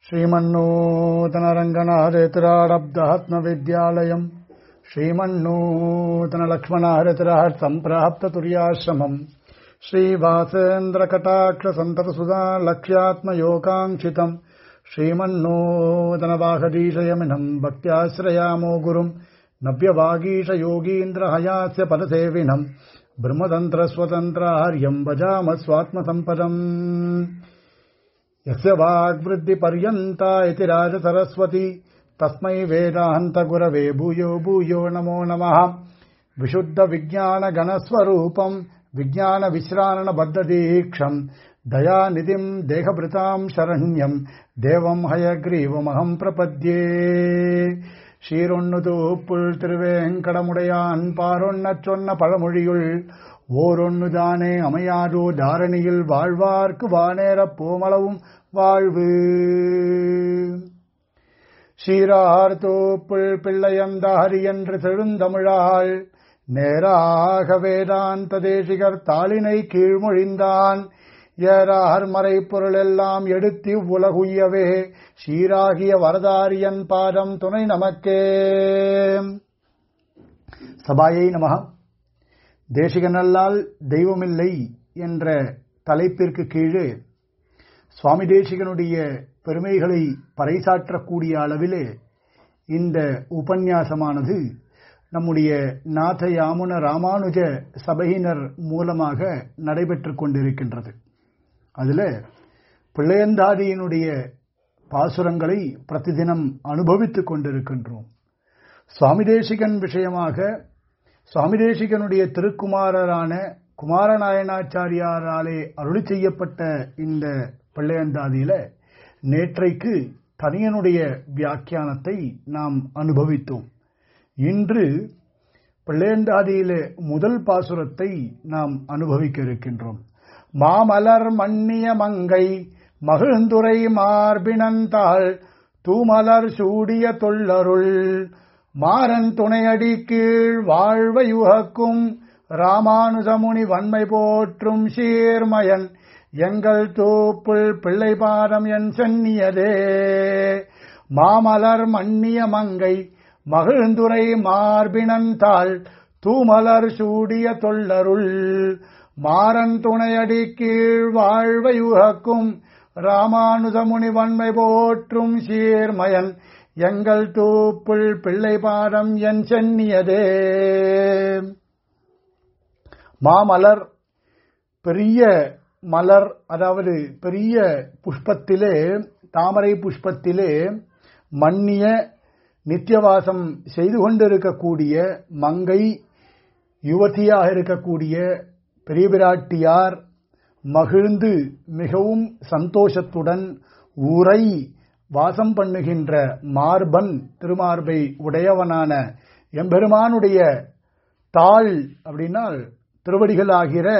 श्रीमन्नूतनरङ्गनारेतिरारब्धात्मविद्यालयम् श्रीमन्नूतनलक्ष्मणारेतिरार्थम् प्राप्ततुर्याश्रमम् श्रीवासेन्द्रकटाक्षसन्ततसुधा लक्ष्यात्मयोगाङ्क्षितम् श्रीमन्नूतनवाहदीशयमिनम् भक्त्याश्रयामो गुरुम् नव्यवागीशयोगीन्द्रहयास्य पदसेविनम् ब्रह्मतन्त्रस्वतन्त्रार्यम् भजाम स्वात्मसम्पदम् यस्य वाग्वृद्धिपर्यन्ता इति राजसरस्वती तस्मै वेदान्तगुरवे भूयो भूयो नमो नमः विशुद्धविज्ञानगणस्वरूपम् विज्ञानविश्राणबद्धदीक्षम् दयानिधिम् देहभृताम् शरण्यम् देवम् हयग्रीवमहम् प्रपद्ये சீரொன்னு புல் திருவேங்கடமுடையான் பாரொன்னச் சொன்ன பழமொழியுள் ஓரொன்னு தானே அமையாதோ தாரணியில் வாழ்வார்க்கு வானேரப் போமளவும் வாழ்வு சீரார் தோப்புள் பிள்ளையந்தாரி என்று செழுந்தமிழாள் நேராக வேதாந்த தேசிகர் தாளினை கீழ்மொழிந்தான் ஏறார் மறைப்பொருள் எல்லாம் எடுத்து உலகுய்யவே சீராகிய வரதாரியன் பாதம் துணை நமக்கே சபாயை நமக தேசிகனல்லால் தெய்வமில்லை என்ற தலைப்பிற்கு கீழே சுவாமி தேசிகனுடைய பெருமைகளை பறைசாற்றக்கூடிய அளவிலே இந்த உபன்யாசமானது நம்முடைய நாத யாமுன ராமானுஜ சபையினர் மூலமாக நடைபெற்றுக் கொண்டிருக்கின்றது அதுல பிள்ளையந்தாதியினுடைய பாசுரங்களை பிரதிதினம் அனுபவித்துக் கொண்டிருக்கின்றோம் சுவாமி தேசிகன் விஷயமாக சுவாமி தேசிகனுடைய திருக்குமாரரான குமாரநாயனாச்சாரியாராலே அருளி செய்யப்பட்ட இந்த பிள்ளையந்தாதியில நேற்றைக்கு தனியனுடைய வியாக்கியானத்தை நாம் அனுபவித்தோம் இன்று பிள்ளையந்தாதியிலே முதல் பாசுரத்தை நாம் அனுபவிக்க இருக்கின்றோம் மாமலர் மன்னிய மங்கை மகிழ்ந்துரை மார்பினந்தாள் தூமலர் சூடிய தொல்லருள் மாறன் துணையடி கீழ் வாழ்வையுகக்கும் ராமானுஜமுனி வன்மை போற்றும் சீர்மயன் எங்கள் தூப்புள் பிள்ளை பாதம் என் சென்னியதே மாமலர் மன்னிய மங்கை மகிழ்ந்துரை மார்பினந்தாள் தூமலர் சூடிய தொல்லருள் மாறன் துணையடி கீழ் வாழ்வையுகக்கும் ராமானுஜமுனி வன்மை போற்றும் சீர்மயன் எங்கள் தூப்புள் பிள்ளை பாதம் என் சென்னியதே மாமலர் பெரிய மலர் அதாவது பெரிய புஷ்பத்திலே தாமரை புஷ்பத்திலே மன்னிய நித்தியவாசம் செய்து கொண்டிருக்கக்கூடிய மங்கை யுவதியாக இருக்கக்கூடிய பெரிய பிராட்டியார் மகிழ்ந்து மிகவும் சந்தோஷத்துடன் உரை வாசம் பண்ணுகின்ற மார்பன் திருமார்பை உடையவனான எம்பெருமானுடைய தாள் அப்படின்னால் திருவடிகளாகிற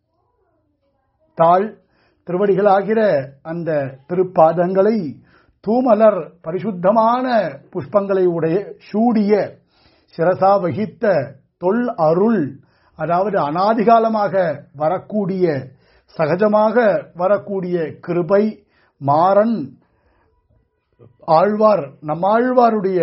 தாள் திருவடிகளாகிற அந்த திருப்பாதங்களை தூமலர் பரிசுத்தமான புஷ்பங்களை உடைய சூடிய சிரசா வகித்த தொல் அருள் அதாவது அனாதிகாலமாக வரக்கூடிய சகஜமாக வரக்கூடிய கிருபை மாறன் ஆழ்வார் நம்மாழ்வாருடைய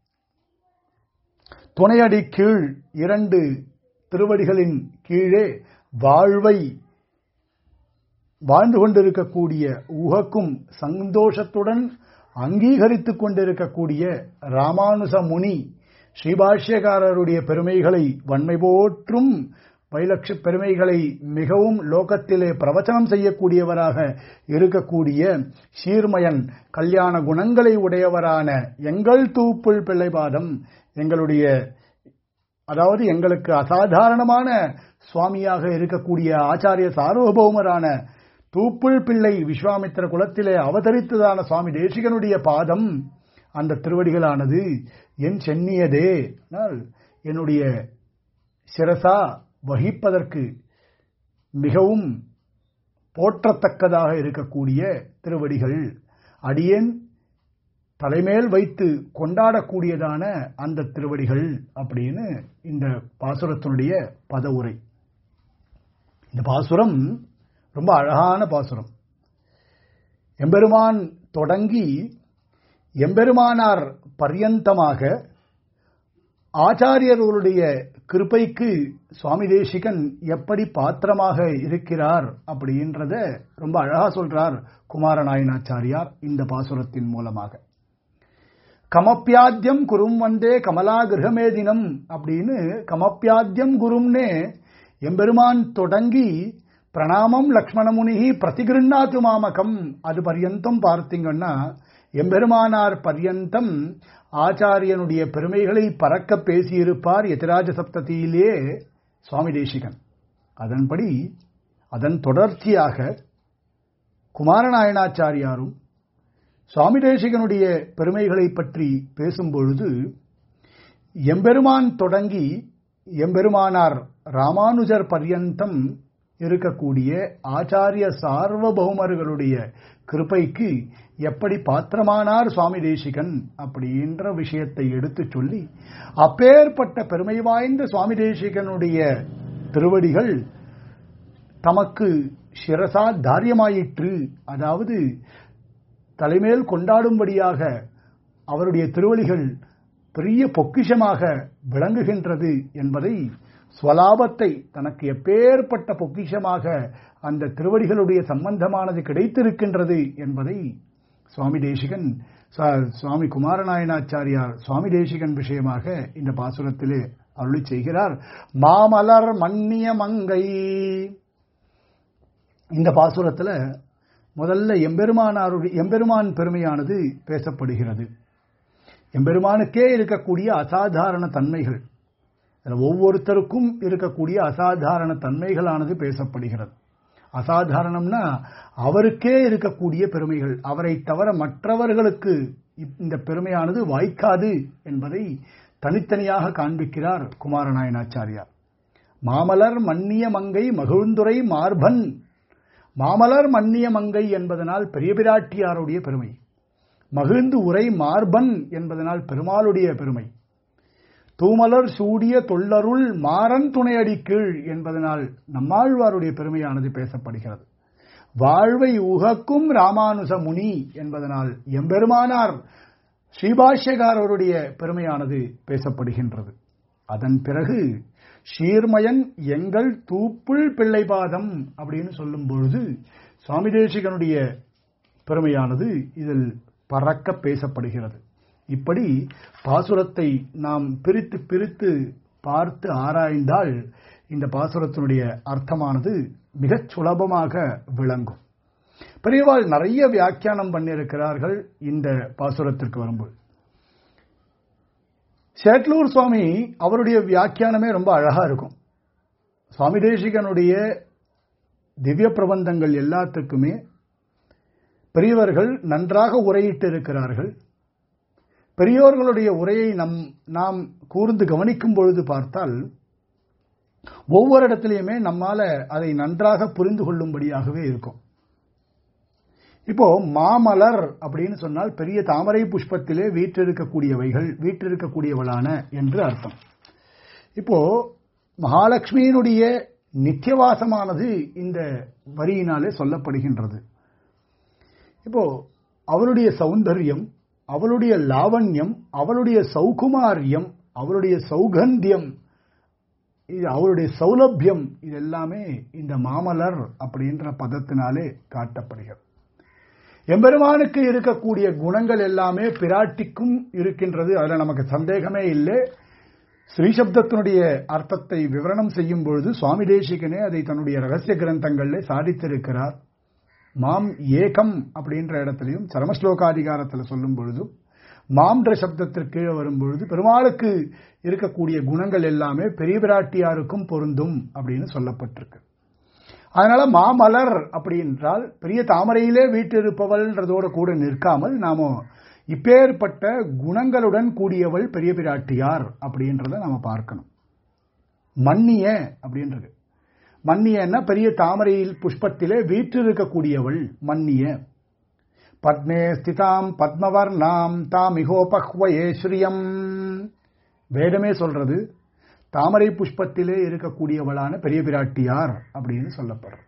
துணையடி கீழ் இரண்டு திருவடிகளின் கீழே வாழ்வை வாழ்ந்து கொண்டிருக்கக்கூடிய உகக்கும் சந்தோஷத்துடன் அங்கீகரித்துக் கொண்டிருக்கக்கூடிய ராமானுச முனி ஸ்ரீபாஷ்யக்காரருடைய பெருமைகளை வன்மை போற்றும் வைலட்ச பெருமைகளை மிகவும் லோகத்திலே பிரவச்சனம் செய்யக்கூடியவராக இருக்கக்கூடிய சீர்மயன் கல்யாண குணங்களை உடையவரான எங்கள் தூப்புள் பிள்ளைபாதம் எங்களுடைய அதாவது எங்களுக்கு அசாதாரணமான சுவாமியாக இருக்கக்கூடிய ஆச்சாரிய சார்வபௌமரான தூப்புள் பிள்ளை விஸ்வாமித்திர குலத்திலே அவதரித்ததான சுவாமி தேசிகனுடைய பாதம் அந்த திருவடிகளானது என் சென்னியதே என்னுடைய சிரசா வகிப்பதற்கு மிகவும் போற்றத்தக்கதாக இருக்கக்கூடிய திருவடிகள் அடியேன் தலைமேல் வைத்து கொண்டாடக்கூடியதான அந்த திருவடிகள் அப்படின்னு இந்த பாசுரத்தினுடைய பத உரை இந்த பாசுரம் ரொம்ப அழகான பாசுரம் எம்பெருமான் தொடங்கி எம்பெருமானார் பர்யந்தமாக ஆச்சாரியர்களுடைய கிருபைக்கு சுவாமி தேசிகன் எப்படி பாத்திரமாக இருக்கிறார் அப்படின்றத ரொம்ப அழகா சொல்றார் குமாரநாயனாச்சாரியார் இந்த பாசுரத்தின் மூலமாக கமப்பியாத்தியம் குரும் வந்தே கமலா கிரகமே தினம் அப்படின்னு கமப்பியாத்தியம் குரும்னே எம்பெருமான் தொடங்கி பிரணாமம் லக்ஷ்மணமுனிகி பிரதிகிருண்ணாத்து மாமகம் அது பர்யந்தம் பார்த்தீங்கன்னா எம்பெருமானார் பர்யந்தம் ஆச்சாரியனுடைய பெருமைகளை பறக்க பேசியிருப்பார் எதிராஜ சப்தத்தியிலே சுவாமி தேசிகன் அதன்படி அதன் தொடர்ச்சியாக குமாரநாயனாச்சாரியாரும் சுவாமி தேசிகனுடைய பெருமைகளை பற்றி பேசும்பொழுது எம்பெருமான் தொடங்கி எம்பெருமானார் ராமானுஜர் பர்யந்தம் இருக்கக்கூடிய ஆச்சாரிய சார்வபௌமர்களுடைய கிருபைக்கு எப்படி பாத்திரமானார் சுவாமி தேசிகன் அப்படின்ற விஷயத்தை எடுத்து சொல்லி அப்பேற்பட்ட பெருமை வாய்ந்த சுவாமி தேசிகனுடைய திருவடிகள் தமக்கு சிரசா தாரியமாயிற்று அதாவது தலைமேல் கொண்டாடும்படியாக அவருடைய திருவடிகள் பெரிய பொக்கிஷமாக விளங்குகின்றது என்பதை ஸ்வலாபத்தை தனக்கு எப்பேற்பட்ட பொக்கிஷமாக அந்த திருவடிகளுடைய சம்பந்தமானது கிடைத்திருக்கின்றது என்பதை சுவாமி தேசிகன் சுவாமி குமாரநாயனாச்சாரியார் சுவாமி தேசிகன் விஷயமாக இந்த பாசுரத்திலே அருளி செய்கிறார் மாமலர் மன்னிய மங்கை இந்த பாசுரத்தில் முதல்ல எம்பெருமானாருடைய எம்பெருமான் பெருமையானது பேசப்படுகிறது எம்பெருமானுக்கே இருக்கக்கூடிய அசாதாரண தன்மைகள் ஒவ்வொருத்தருக்கும் இருக்கக்கூடிய அசாதாரண தன்மைகளானது பேசப்படுகிறது அசாதாரணம்னா அவருக்கே இருக்கக்கூடிய பெருமைகள் அவரை தவிர மற்றவர்களுக்கு இந்த பெருமையானது வாய்க்காது என்பதை தனித்தனியாக காண்பிக்கிறார் குமாரநாயனாச்சாரியார் மாமலர் மன்னிய மங்கை மகிழ்ந்துரை மார்பன் மாமலர் மன்னிய மங்கை என்பதனால் பெரிய பிராட்டியாருடைய பெருமை மகிழ்ந்து உரை மார்பன் என்பதனால் பெருமாளுடைய பெருமை தூமலர் சூடிய தொல்லருள் மாறன் துணையடி கீழ் என்பதனால் நம்மாழ்வாருடைய பெருமையானது பேசப்படுகிறது வாழ்வை உகக்கும் ராமானுச முனி என்பதனால் எம்பெருமானார் ஸ்ரீபாஷ்யகாரருடைய பெருமையானது பேசப்படுகின்றது அதன் பிறகு ஷீர்மயன் எங்கள் தூப்புள் பிள்ளைபாதம் அப்படின்னு சொல்லும் பொழுது சுவாமி தேசிகனுடைய பெருமையானது இதில் பறக்க பேசப்படுகிறது இப்படி பாசுரத்தை நாம் பிரித்து பிரித்து பார்த்து ஆராய்ந்தால் இந்த பாசுரத்தினுடைய அர்த்தமானது மிகச் சுலபமாக விளங்கும் பெரியவாள் நிறைய வியாக்கியானம் பண்ணியிருக்கிறார்கள் இந்த பாசுரத்திற்கு வரும்போது சேட்லூர் சுவாமி அவருடைய வியாக்கியானமே ரொம்ப அழகா இருக்கும் சுவாமி தேசிகனுடைய திவ்ய பிரபந்தங்கள் எல்லாத்துக்குமே பெரியவர்கள் நன்றாக உரையிட்டு இருக்கிறார்கள் பெரியோர்களுடைய உரையை நம் நாம் கூர்ந்து கவனிக்கும் பொழுது பார்த்தால் ஒவ்வொரு இடத்திலையுமே நம்மால அதை நன்றாக புரிந்து கொள்ளும்படியாகவே இருக்கும் இப்போ மாமலர் அப்படின்னு சொன்னால் பெரிய தாமரை புஷ்பத்திலே வீற்றிருக்கக்கூடியவைகள் வீற்றிருக்கக்கூடியவளான என்று அர்த்தம் இப்போ மகாலட்சுமியினுடைய நித்தியவாசமானது இந்த வரியினாலே சொல்லப்படுகின்றது இப்போ அவருடைய சௌந்தரியம் அவளுடைய லாவண்யம் அவளுடைய சௌகுமாரியம் அவளுடைய சௌகந்தியம் இது அவருடைய சௌலபியம் இது எல்லாமே இந்த மாமலர் அப்படின்ற பதத்தினாலே காட்டப்படுகிறது எம்பெருமானுக்கு இருக்கக்கூடிய குணங்கள் எல்லாமே பிராட்டிக்கும் இருக்கின்றது அதில் நமக்கு சந்தேகமே இல்லை ஸ்ரீசப்தத்தினுடைய அர்த்தத்தை விவரணம் செய்யும் பொழுது சுவாமி தேசிகனே அதை தன்னுடைய ரகசிய கிரந்தங்களில் சாதித்திருக்கிறார் மாம் ஏகம் அப்படின்ற இடத்திலையும் சரமஸ்லோகாதிகாரத்தில் சொல்லும் பொழுதும் மாம்ன்ற சப்தத்திற்கு கீழே வரும்பொழுது பெருமாளுக்கு இருக்கக்கூடிய குணங்கள் எல்லாமே பெரிய பிராட்டியாருக்கும் பொருந்தும் அப்படின்னு சொல்லப்பட்டிருக்கு அதனால மாமலர் அப்படி என்றால் பெரிய தாமரையிலே வீட்டிருப்பவள்ன்றதோட கூட நிற்காமல் நாம இப்பேற்பட்ட குணங்களுடன் கூடியவள் பெரிய பிராட்டியார் அப்படின்றத நாம பார்க்கணும் மன்னிய அப்படின்றது மன்னியன்னா பெரிய தாமரையில் புஷ்பத்திலே வீற்றிருக்கக்கூடியவள் மன்னிய பத்மே ஸ்திதாம் பத்மவர்ணாம் தாமிகோபஹ்வயே ஸ்ரீயம் வேதமே சொல்றது தாமரை புஷ்பத்திலே இருக்கக்கூடியவளான பெரிய பிராட்டியார் அப்படின்னு சொல்லப்படுறது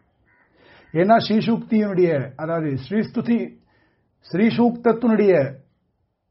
ஏன்னா ஸ்ரீசூக்தியினுடைய அதாவது ஸ்ரீஸ்துதி ஸ்ரீசூக்தத்தினுடைய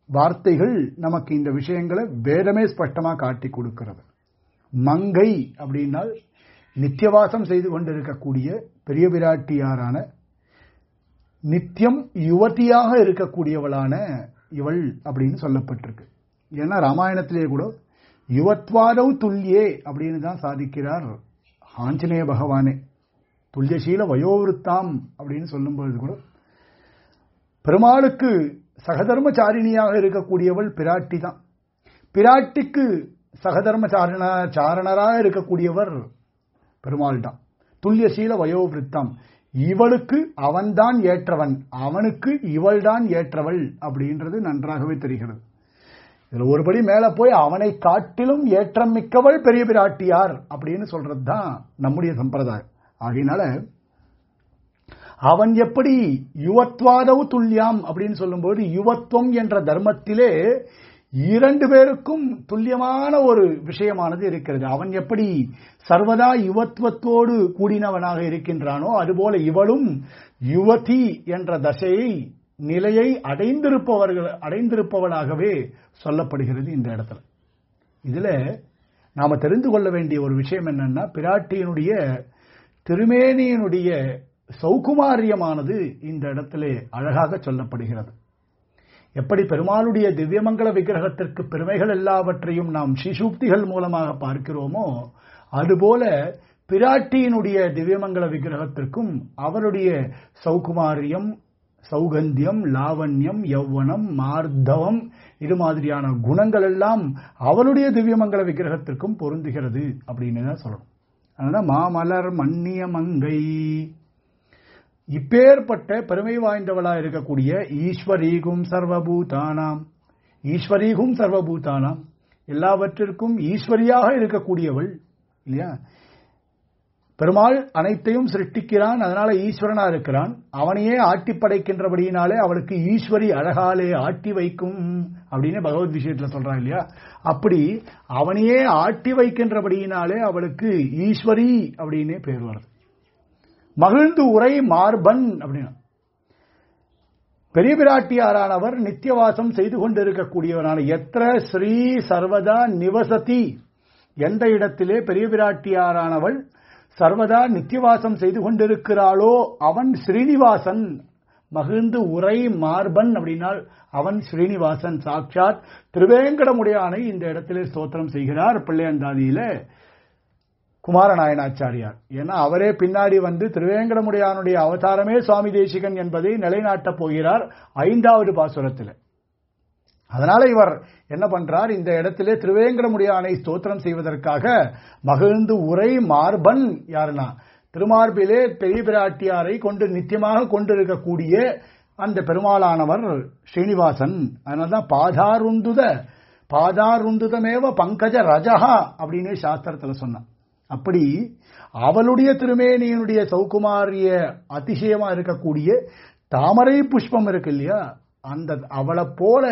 வார்த்தைகள் நமக்கு இந்த விஷயங்களை வேதமே ஸ்பஷ்டமா காட்டி கொடுக்கிறது மங்கை அப்படின்னால் நித்தியவாசம் செய்து கொண்டிருக்கக்கூடிய பெரிய பிராட்டியாரான நித்தியம் யுவதியாக இருக்கக்கூடியவளான இவள் அப்படின்னு சொல்லப்பட்டிருக்கு ஏன்னா ராமாயணத்திலே கூட யுவத்வாதவ் துல்லியே அப்படின்னு தான் சாதிக்கிறார் ஆஞ்சநேய பகவானே துல்லியசீல வயோவிருத்தாம் அப்படின்னு சொல்லும்பொழுது கூட பெருமாளுக்கு சகதர்மச்சாரிணியாக இருக்கக்கூடியவள் பிராட்டி தான் பிராட்டிக்கு சகதர்ம சாரண சாரணராக இருக்கக்கூடியவர் பெருமாள் தான் துல்லியசீல வயோவிருத்தம் இவளுக்கு அவன்தான் ஏற்றவன் அவனுக்கு இவள்தான் ஏற்றவள் அப்படின்றது நன்றாகவே தெரிகிறது இதுல ஒருபடி மேல போய் அவனை காட்டிலும் ஏற்றம் மிக்கவள் பெரிய பிராட்டியார் அப்படின்னு சொல்றது தான் நம்முடைய சம்பிரதாயம் ஆகையினால அவன் எப்படி யுவத்வாதவு துல்லியாம் அப்படின்னு சொல்லும்போது யுவத்துவம் என்ற தர்மத்திலே இரண்டு பேருக்கும் துல்லியமான ஒரு விஷயமானது இருக்கிறது அவன் எப்படி சர்வதா யுவத்துவத்தோடு கூடினவனாக இருக்கின்றானோ அதுபோல இவளும் யுவதி என்ற தசையை நிலையை அடைந்திருப்பவர்கள் அடைந்திருப்பவளாகவே சொல்லப்படுகிறது இந்த இடத்துல இதுல நாம தெரிந்து கொள்ள வேண்டிய ஒரு விஷயம் என்னன்னா பிராட்டியினுடைய திருமேனியினுடைய சௌகுமாரியமானது இந்த இடத்திலே அழகாக சொல்லப்படுகிறது எப்படி பெருமாளுடைய திவ்யமங்கல விக்கிரகத்திற்கு பெருமைகள் எல்லாவற்றையும் நாம் சிசூக்திகள் மூலமாக பார்க்கிறோமோ அதுபோல பிராட்டியினுடைய திவ்யமங்கல விக்கிரகத்திற்கும் அவருடைய சௌகுமாரியம் சௌகந்தியம் லாவண்யம் யௌவனம் மார்தவம் இது மாதிரியான குணங்கள் எல்லாம் அவளுடைய திவ்யமங்கல விக்கிரகத்திற்கும் பொருந்துகிறது அப்படின்னு தான் சொல்லணும் அதனால மாமலர் மன்னிய மங்கை இப்பேற்பட்ட பெருமை வாய்ந்தவளா இருக்கக்கூடிய ஈஸ்வரீகும் சர்வபூதானாம் ஈஸ்வரீகும் சர்வபூதானாம் எல்லாவற்றிற்கும் ஈஸ்வரியாக இருக்கக்கூடியவள் இல்லையா பெருமாள் அனைத்தையும் சிருஷ்டிக்கிறான் அதனால ஈஸ்வரனா இருக்கிறான் அவனையே ஆட்டி படைக்கின்றபடியினாலே அவளுக்கு ஈஸ்வரி அழகாலே ஆட்டி வைக்கும் அப்படின்னு பகவத் விஷயத்துல சொல்றான் இல்லையா அப்படி அவனையே ஆட்டி வைக்கின்றபடியினாலே அவளுக்கு ஈஸ்வரி அப்படின்னு பேர் வருது மகிழ்ந்து உரை மார்பன் அப்படின்னா பெரிய பிராட்டியாரானவர் நித்தியவாசம் செய்து கொண்டிருக்கக்கூடியவரான எத்திர ஸ்ரீ சர்வதா நிவசதி எந்த இடத்திலே பெரிய பிராட்டியாரானவள் சர்வதா நித்தியவாசம் செய்து கொண்டிருக்கிறாளோ அவன் ஸ்ரீனிவாசன் மகிழ்ந்து உரை மார்பன் அப்படின்னால் அவன் ஸ்ரீனிவாசன் சாட்சாத் திருவேங்கடமுடையானை இந்த இடத்திலே ஸ்தோத்திரம் செய்கிறார் பிள்ளையந்தாதியில குமாரநாயனாச்சாரியார் ஏன்னா அவரே பின்னாடி வந்து திருவேங்கடமுடையானுடைய அவதாரமே சுவாமி தேசிகன் என்பதை நிலைநாட்டப் போகிறார் ஐந்தாவது பாசுரத்தில் அதனால இவர் என்ன பண்றார் இந்த இடத்திலே திருவேங்கடமுடியானை ஸ்தோத்திரம் செய்வதற்காக மகிழ்ந்து உரை மார்பன் யாருன்னா திருமார்பிலே பெரிய பிராட்டியாரை கொண்டு நித்தியமாக கொண்டிருக்கக்கூடிய அந்த பெருமாளானவர் ஸ்ரீனிவாசன் அதனால்தான் பாதாருந்துத பாதாருந்துதமேவ பங்கஜ ரஜஹா அப்படின்னு சாஸ்திரத்துல சொன்னான் அப்படி அவளுடைய திருமேனியினுடைய சௌகுமாரிய அதிசயமா இருக்கக்கூடிய தாமரை புஷ்பம் இருக்கு இல்லையா அந்த அவளை போல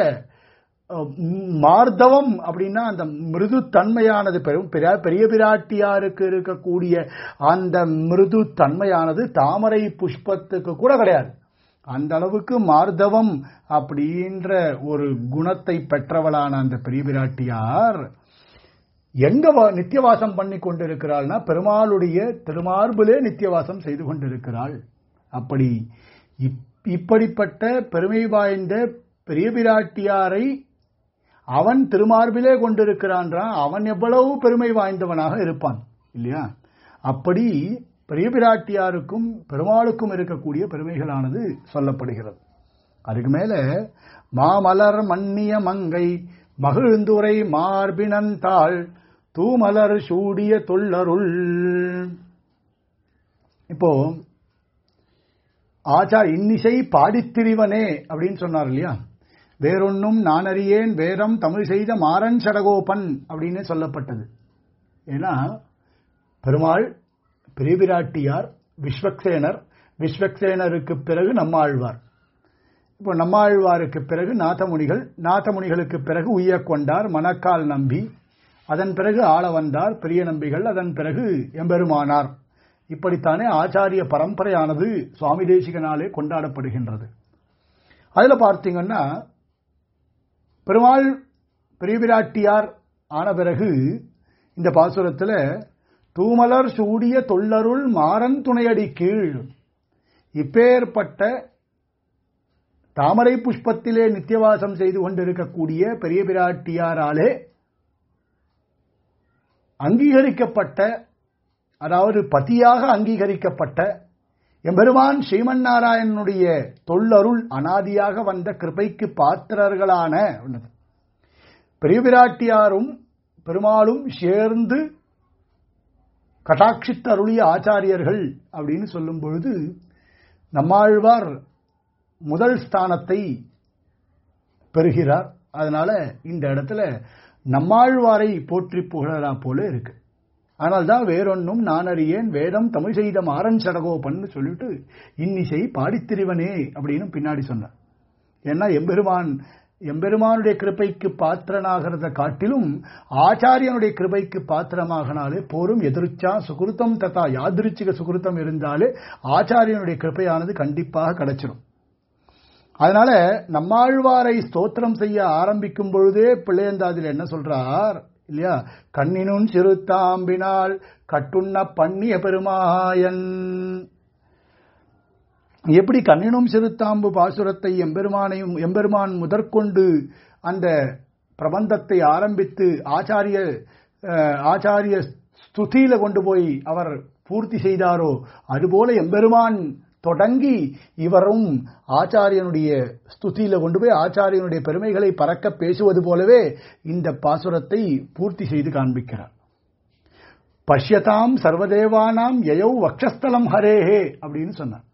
மார்தவம் அப்படின்னா அந்த மிருது தன்மையானது பெரும் பெரிய பிராட்டியாருக்கு இருக்கக்கூடிய அந்த மிருது தன்மையானது தாமரை புஷ்பத்துக்கு கூட கிடையாது அந்த அளவுக்கு மார்தவம் அப்படின்ற ஒரு குணத்தை பெற்றவளான அந்த பெரிய பிராட்டியார் எங்க நித்தியவாசம் பண்ணி கொண்டிருக்கிறாள்னா பெருமாளுடைய திருமார்பிலே நித்தியவாசம் செய்து கொண்டிருக்கிறாள் அப்படி இப்படிப்பட்ட பெருமை வாய்ந்த பெரிய பிராட்டியாரை அவன் திருமார்பிலே கொண்டிருக்கிறான்றான் அவன் எவ்வளவு பெருமை வாய்ந்தவனாக இருப்பான் இல்லையா அப்படி பெரிய பிராட்டியாருக்கும் பெருமாளுக்கும் இருக்கக்கூடிய பெருமைகளானது சொல்லப்படுகிறது அதுக்கு மேல மாமலர் மன்னிய மங்கை மகிழ்ந்துரை மார்பினந்தாள் தூமலர் சூடிய தொல்லருள் இப்போ ஆச்சார் இன்னிசை பாடித்திரிவனே அப்படின்னு சொன்னார் இல்லையா வேறொன்னும் நான் அறியேன் வேதம் தமிழ் செய்த மாறன் சடகோபன் அப்படின்னு சொல்லப்பட்டது ஏன்னா பெருமாள் பெரியபிராட்டியார் விஸ்வக்சேனர் விஸ்வக்சேனருக்கு பிறகு நம்மாழ்வார் இப்போ நம்மாழ்வாருக்கு பிறகு நாதமுனிகள் நாதமுனிகளுக்கு பிறகு உய்ய கொண்டார் மணக்கால் நம்பி அதன் பிறகு ஆள வந்தார் பெரிய நம்பிகள் அதன் பிறகு எம்பெருமானார் இப்படித்தானே ஆச்சாரிய பரம்பரையானது சுவாமி தேசிகனாலே கொண்டாடப்படுகின்றது அதுல பார்த்தீங்கன்னா பெருமாள் பெரிய பிராட்டியார் ஆன பிறகு இந்த பாசுரத்தில் தூமலர் சூடிய தொல்லருள் மாறன் துணையடி கீழ் இப்பேற்பட்ட தாமரை புஷ்பத்திலே நித்தியவாசம் செய்து கொண்டிருக்கக்கூடிய பெரிய பிராட்டியாராலே அங்கீகரிக்கப்பட்ட அதாவது பதியாக அங்கீகரிக்கப்பட்ட எம்பெருமான் ஸ்ரீமன் நாராயணனுடைய தொல்லருள் அனாதியாக வந்த கிருபைக்கு பாத்திரர்களான பெரிய பிராட்டியாரும் பெருமாளும் சேர்ந்து கட்டாட்சித்து அருளிய ஆச்சாரியர்கள் அப்படின்னு சொல்லும் பொழுது நம்மாழ்வார் முதல் ஸ்தானத்தை பெறுகிறார் அதனால இந்த இடத்துல நம்மாழ்வாரை போற்றி புகழறா போல இருக்கு ஆனால் தான் வேறொன்னும் நான் அறியேன் வேதம் தமிழ் செய்த மாறன் சடகோபன்னு சொல்லிட்டு இன்னிசை பாடித்திரிவனே அப்படின்னு பின்னாடி சொன்னார் ஏன்னா எம்பெருமான் எம்பெருமானுடைய கிருபைக்கு பாத்திரனாகிறத காட்டிலும் ஆச்சாரியனுடைய கிருபைக்கு பாத்திரமாகனாலே போரும் எதிர்ச்சா சுகிருத்தம் ததா யாதிருச்சிக சுகிருத்தம் இருந்தாலே ஆச்சாரியனுடைய கிருபையானது கண்டிப்பாக கிடைச்சிடும் அதனால நம்மாழ்வாரை ஸ்தோத்திரம் செய்ய ஆரம்பிக்கும் பொழுதே பிள்ளையந்தாதில் என்ன சொல்றார் இல்லையா கண்ணினும் சிறுத்தாம்பினால் கட்டுண்ண பண்ணிய பெருமாயன் எப்படி கண்ணினும் சிறுத்தாம்பு பாசுரத்தை எம்பெருமானையும் எம்பெருமான் முதற்கொண்டு அந்த பிரபந்தத்தை ஆரம்பித்து ஆச்சாரிய ஆச்சாரிய ஸ்துதியில கொண்டு போய் அவர் பூர்த்தி செய்தாரோ அதுபோல எம்பெருமான் தொடங்கி இவரும் ஆச்சாரியனுடைய ஸ்துதியில கொண்டு போய் ஆச்சாரியனுடைய பெருமைகளை பறக்க பேசுவது போலவே இந்த பாசுரத்தை பூர்த்தி செய்து காண்பிக்கிறார் பஷ்யதாம் சர்வதேவானாம் எயௌ வக்ஷஸ்தலம் ஹரேஹே அப்படின்னு சொன்னார்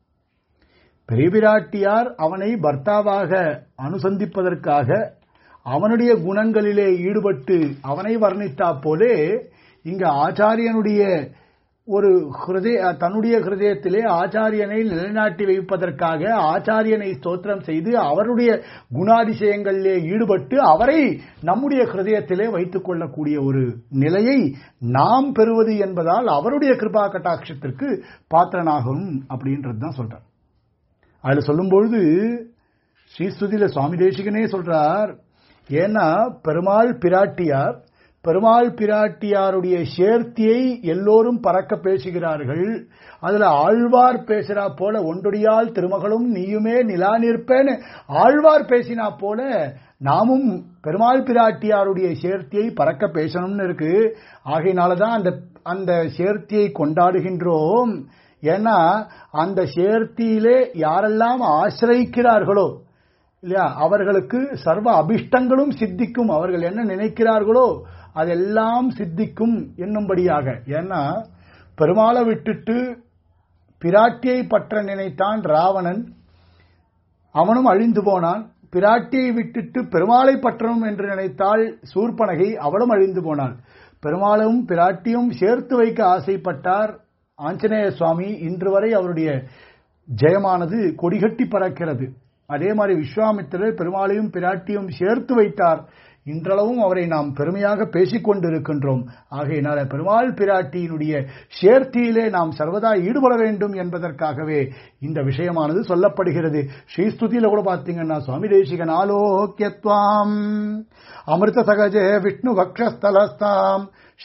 பெரியபிராட்டியார் அவனை பர்த்தாவாக அனுசந்திப்பதற்காக அவனுடைய குணங்களிலே ஈடுபட்டு அவனை வர்ணித்தா போலே இங்க ஆச்சாரியனுடைய ஒரு ஹிருதய தன்னுடைய ஹிருதயத்திலே ஆச்சாரியனை நிலைநாட்டி வைப்பதற்காக ஆச்சாரியனை ஸ்தோத்திரம் செய்து அவருடைய குணாதிசயங்களிலே ஈடுபட்டு அவரை நம்முடைய ஹிருதயத்திலே வைத்துக் கொள்ளக்கூடிய ஒரு நிலையை நாம் பெறுவது என்பதால் அவருடைய கிருபா கட்டாட்சத்திற்கு பாத்திரனாகும் அப்படின்றது தான் சொல்றார் அதுல சொல்லும்பொழுது ஸ்ரீஸ்துதியில சுவாமி தேசிகனே சொல்றார் ஏன்னா பெருமாள் பிராட்டியார் பெருமாள் பிராட்டியாருடைய சேர்த்தியை எல்லோரும் பறக்க பேசுகிறார்கள் அதுல ஆழ்வார் பேசுறா போல ஒன்றொடியால் திருமகளும் நீயுமே நிலா நிற்பேன்னு ஆழ்வார் பேசினா போல நாமும் பெருமாள் பிராட்டியாருடைய சேர்த்தியை பறக்க பேசணும்னு இருக்கு ஆகையினாலதான் அந்த அந்த சேர்த்தியை கொண்டாடுகின்றோம் ஏன்னா அந்த சேர்த்தியிலே யாரெல்லாம் ஆசிரிக்கிறார்களோ இல்லையா அவர்களுக்கு சர்வ அபிஷ்டங்களும் சித்திக்கும் அவர்கள் என்ன நினைக்கிறார்களோ அதெல்லாம் சித்திக்கும் என்னும்படியாக ஏன்னா பெருமாளை விட்டுட்டு பிராட்டியை பற்ற நினைத்தான் ராவணன் அவனும் அழிந்து போனான் பிராட்டியை விட்டுட்டு பெருமாளை பற்றணும் என்று நினைத்தால் சூர்பனகை அவளும் அழிந்து போனாள் பெருமாளும் பிராட்டியும் சேர்த்து வைக்க ஆசைப்பட்டார் ஆஞ்சநேய சுவாமி இன்று வரை அவருடைய ஜெயமானது கொடிகட்டி பறக்கிறது அதே மாதிரி விஸ்வாமித்திரர் பெருமாளையும் பிராட்டியும் சேர்த்து வைத்தார் இன்றளவும் அவரை நாம் பெருமையாக பேசிக் கொண்டிருக்கின்றோம் ஆகையினால பெருமாள் பிராட்டியினுடைய சேர்த்தியிலே நாம் சர்வதா ஈடுபட வேண்டும் என்பதற்காகவே இந்த விஷயமானது சொல்லப்படுகிறது ஸ்ரீஸ்துதியில கூட பாத்தீங்கன்னா சுவாமி தேசிகன் ஆலோக்கியத்வாம் அமிர்த சகஜே விஷ்ணு பக்ஷஸ்தலஸ்தாம்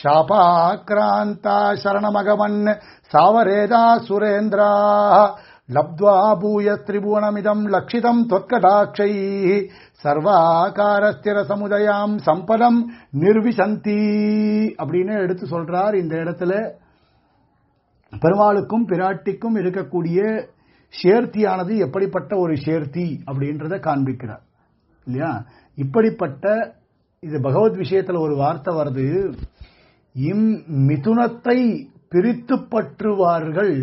शापाक्रान्ता शरणमगमन् सावरेदा सुरेन्द्रा लब्ध्वा भूय त्रिभुवनमिदम् लक्षितम् त्वत्कटाक्षैः சர்வாகாரஸ்திரசமுதயாம் சம்பதம் நிர்விசந்தி அப்படின்னு எடுத்து சொல்றார் இந்த இடத்துல பெருமாளுக்கும் பிராட்டிக்கும் இருக்கக்கூடிய சேர்த்தியானது எப்படிப்பட்ட ஒரு சேர்த்தி அப்படின்றத காண்பிக்கிறார் இல்லையா இப்படிப்பட்ட இது பகவத் விஷயத்துல ஒரு வார்த்தை வருது இம் மிதுனத்தை பிரித்து பற்றுவார்கள்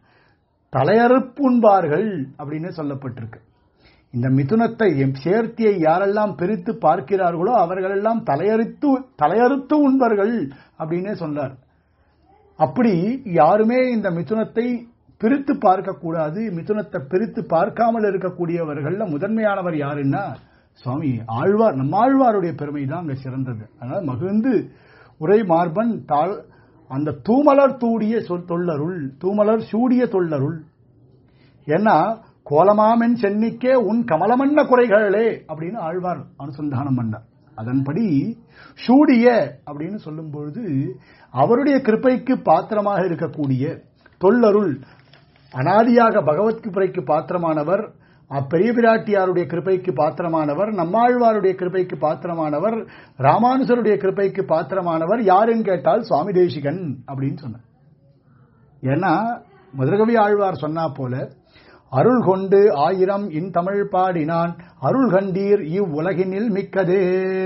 தலையறுப்புண்பார்கள் அப்படின்னு சொல்லப்பட்டிருக்கு இந்த மிதுனத்தை சேர்த்தியை யாரெல்லாம் பிரித்து பார்க்கிறார்களோ அவர்களெல்லாம் தலையறுத்து தலையறுத்து உண்பர்கள் அப்படின்னே சொன்னார் அப்படி யாருமே இந்த மிதுனத்தை பிரித்து பார்க்கக்கூடாது மிதுனத்தை பிரித்து பார்க்காமல் இருக்கக்கூடியவர்கள்ல முதன்மையானவர் யாருன்னா சுவாமி ஆழ்வார் நம்மாழ்வாருடைய பெருமை தான் அங்க சிறந்தது அதனால மகிழ்ந்து உரை மார்பன் தாள் அந்த தூமலர் தூடிய சொல் தொல்லருள் தூமலர் சூடிய தொல்லருள் ஏன்னா கோலமாமென் சென்னிக்கே உன் கமலமன்ன குறைகளே அப்படின்னு ஆழ்வார் அனுசந்தானம் பண்ணார் அதன்படி சூடிய அப்படின்னு சொல்லும் பொழுது அவருடைய கிருப்பைக்கு பாத்திரமாக இருக்கக்கூடிய தொல்லருள் அனாதியாக பகவத் கிருப்பைக்கு பாத்திரமானவர் அப்பெரிய பிராட்டியாருடைய கிருப்பைக்கு பாத்திரமானவர் நம்மாழ்வாருடைய கிருப்பைக்கு பாத்திரமானவர் ராமானுசருடைய கிருப்பைக்கு பாத்திரமானவர் யாருன்னு கேட்டால் சுவாமி தேசிகன் அப்படின்னு சொன்னார் ஏன்னா மதுரகவி ஆழ்வார் சொன்னா போல அருள் கொண்டு ஆயிரம் இன் தமிழ் பாடினான் அருள் கண்டீர் இவ்வுலகினில் மிக்கதே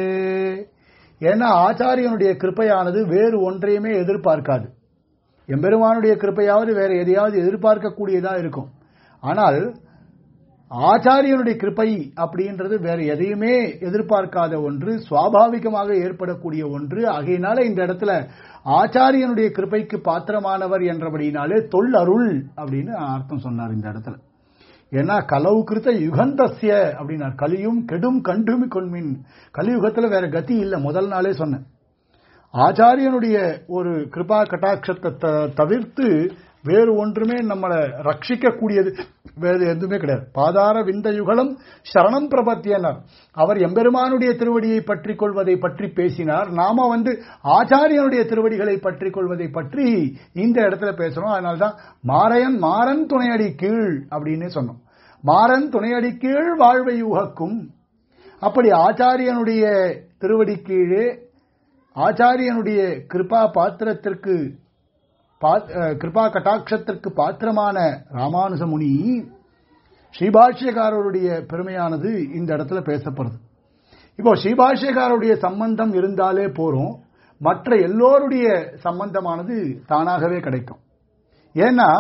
ஏன்னா ஆச்சாரியனுடைய கிருப்பையானது வேறு ஒன்றையுமே எதிர்பார்க்காது எம்பெருமானுடைய கிருப்பையாவது வேற எதையாவது எதிர்பார்க்கக்கூடியதா இருக்கும் ஆனால் ஆச்சாரியனுடைய கிருப்பை அப்படின்றது வேற எதையுமே எதிர்பார்க்காத ஒன்று சுவாபாவிகமாக ஏற்படக்கூடிய ஒன்று ஆகையினால இந்த இடத்துல ஆச்சாரியனுடைய கிருப்பைக்கு பாத்திரமானவர் என்றபடினாலே தொல் அருள் அப்படின்னு அர்த்தம் சொன்னார் இந்த இடத்துல ஏன்னா கலவு கிருத்த யுகந்தஸ்ய அப்படின்னார் கலியும் கெடும் கண்டுமி கொன்மின் கலியுகத்துல வேற கதி இல்லை முதல் நாளே சொன்னேன் ஆச்சாரியனுடைய ஒரு கிருபா கட்டாட்சத்தை த- தவிர்த்து வேறு ஒன்றுமே நம்மளை ரட்சிக்கக்கூடியது வேறு எதுவுமே கிடையாது பாதார விந்த யுகலம் சரணம் பிரபத்தியனர் அவர் எம்பெருமானுடைய திருவடியை பற்றி கொள்வதை பற்றி பேசினார் நாம வந்து ஆச்சாரியனுடைய திருவடிகளை பற்றி கொள்வதை பற்றி இந்த இடத்துல பேசுறோம் அதனால்தான் மாரையன் மாறன் துணையடி கீழ் அப்படின்னு சொன்னோம் மாறன் துணையடி கீழ் வாழ்வை உகக்கும் அப்படி ஆச்சாரியனுடைய திருவடி கீழே ஆச்சாரியனுடைய கிருபா பாத்திரத்திற்கு பா- அஹ், கிருபா கட்டாட்சத்திற்கு பாத்திரமான ராமானுஜ முனி ஸ்ரீபாஷ்யக்காரருடைய பெருமையானது இந்த இடத்துல பேசப்படுது இப்போ ஸ்ரீபாஷ்யக்காரருடைய சம்பந்தம் இருந்தாலே போறோம் மற்ற எல்லோருடைய சம்பந்தமானது தானாகவே கிடைக்கும் ஏன்னா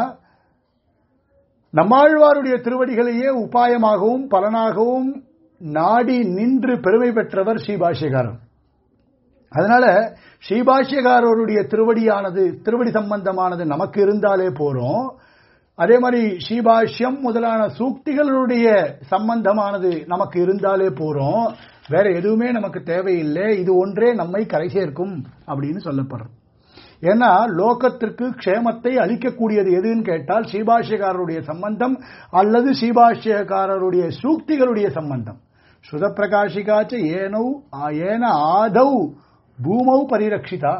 நம்மாழ்வாருடைய திருவடிகளையே உபாயமாகவும் பலனாகவும் நாடி நின்று பெருமை பெற்றவர் ஸ்ரீபாஷ்யக்காரர் அதனால ஸ்ரீபாஷ்யகாரருடைய திருவடியானது திருவடி சம்பந்தமானது நமக்கு இருந்தாலே போறோம் அதே மாதிரி ஸ்ரீபாஷ்யம் முதலான சூக்திகளுடைய சம்பந்தமானது நமக்கு இருந்தாலே போறோம் வேற எதுவுமே நமக்கு தேவையில்லை இது ஒன்றே நம்மை கரை சேர்க்கும் அப்படின்னு சொல்லப்படுறது ஏன்னா லோகத்திற்கு க்ஷேமத்தை அளிக்கக்கூடியது எதுன்னு கேட்டால் ஸ்ரீபாஷ்யக்காரருடைய சம்பந்தம் அல்லது ஸ்ரீபாஷ்யக்காரருடைய சூக்திகளுடைய சம்பந்தம் ஸ்ருத பிரகாஷிகாச்ச ஏனௌ ஆ- ஏன ஆதௌ பூமௌ பரிரட்சிதா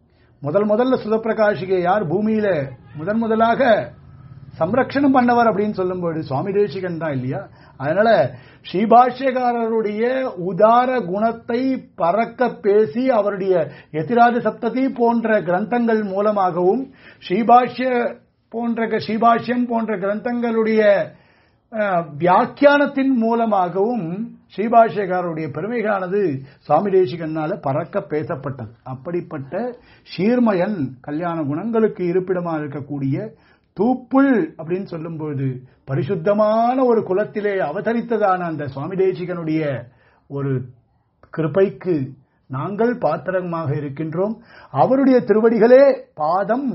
முதல் முதல்ல சுதப்பிரகாஷிகை யார் பூமியில முதன் முதலாக சம்ரக்ஷணம் பண்ணவர் அப்படின்னு சொல்லும்போது சுவாமி தேசிகன் தான் இல்லையா அதனால ஸ்ரீபாஷ்யக்காரருடைய உதார குணத்தை பறக்க பேசி அவருடைய எதிராஜ சப்ததி போன்ற கிரந்தங்கள் மூலமாகவும் ஸ்ரீபாஷ்ய போன்ற ஸ்ரீபாஷ்யம் போன்ற கிரந்தங்களுடைய அஹ், வியாக்கியானத்தின் மூலமாகவும் ஸ்ரீபாஷ்யக்காரருடைய பெருமைகளானது சுவாமி தேசிகனால பறக்க பேசப்பட்டது அப்படிப்பட்ட ஷீர்மயன் கல்யாண குணங்களுக்கு இருப்பிடமா இருக்கக்கூடிய தூப்புள் அப்படின்னு சொல்லும்போது பரிசுத்தமான ஒரு குலத்திலே அவதரித்ததான அந்த சுவாமி தேசிகனுடைய ஒரு கிருபைக்கு நாங்கள் பாத்திரமாக இருக்கின்றோம் அவருடைய திருவடிகளே பாதம்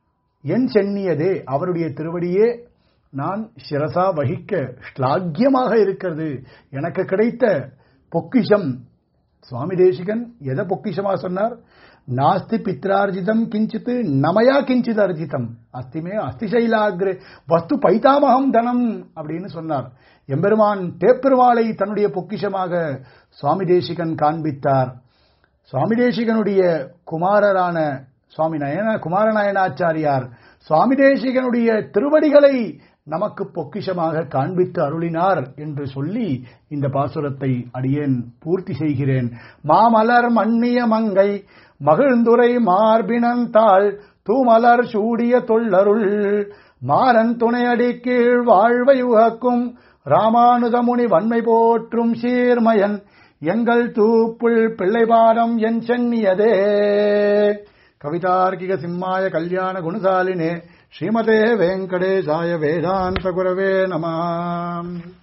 என் சென்னியதே அவருடைய திருவடியே நான் சிரசா வகிக்க ஸ்லாக்கியமாக இருக்கிறது எனக்கு கிடைத்த பொக்கிஷம் சுவாமி தேசிகன் எதை பொக்கிஷமா சொன்னார் நாஸ்தி பித்ரார்ஜிதம் கிஞ்சித் நமயா கிஞ்சித் அர்ஜிதம் அஸ்திமே அஸ்திசைலாகிரே வஸ்து பைதாமகம் தனம் அப்படின்னு சொன்னார் எம்பெருமான் தேப்பெருமாளை தன்னுடைய பொக்கிஷமாக சுவாமி தேசிகன் காண்பித்தார் சுவாமி தேசிகனுடைய குமாரரான சுவாமி நயன குமாரநாயனாச்சாரியார் சுவாமி தேசிகனுடைய திருவடிகளை நமக்கு பொக்கிஷமாக காண்பித்து அருளினார் என்று சொல்லி இந்த பாசுரத்தை அடியேன் பூர்த்தி செய்கிறேன் மாமலர் மன்னிய மங்கை மகிழ்ந்துரை மார்பினன் தாள் தூமலர் சூடிய தொல்லருள் மாறன் துணையடி கீழ் வாழ்வை உகக்கும் ராமானுதமுனி வன்மை போற்றும் சீர்மயன் எங்கள் தூப்புள் பிள்ளைபாடம் என் சென்னியதே கவிதார்க்கிக சிம்மாய கல்யாண குணசாலினே ஸ்ரீமதே வெங்கடேசாய வேதாந்த குரவே நமாம்